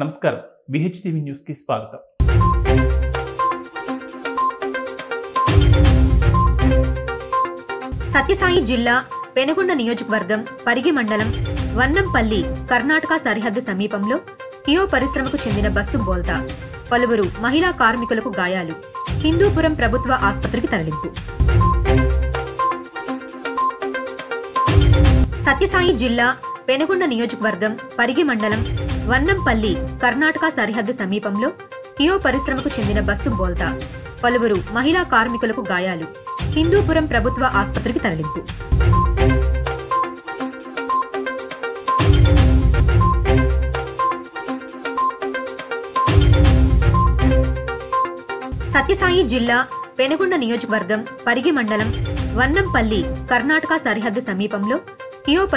నమస్కారం విహెచ్టీవీ న్యూస్కి స్వాగతం సత్యసాయి జిల్లా పెనుగొండ నియోజకవర్గం పరిగి మండలం వన్నంపల్లి కర్ణాటక సరిహద్దు సమీపంలో కియో పరిశ్రమకు చెందిన బస్సు బోల్తా పలువురు మహిళా కార్మికులకు గాయాలు హిందూపురం ప్రభుత్వ ఆసుపత్రికి తరలింపు సత్యసాయి జిల్లా పెనుగొండ నియోజకవర్గం పరిగి మండలం వన్నంపల్లి కర్ణాటక సరిహద్దు సమీపంలో కియో పరిశ్రమకు చెందిన బస్సు బోల్తా పలువురు మహిళా కార్మికులకు గాయాలు హిందూపురం ప్రభుత్వ ఆసుపత్రికి తరలింపు సత్యసాయి జిల్లా పెనుగొండ నియోజకవర్గం పరిగి మండలం వన్నంపల్లి కర్ణాటక సరిహద్దు సమీపంలో కియో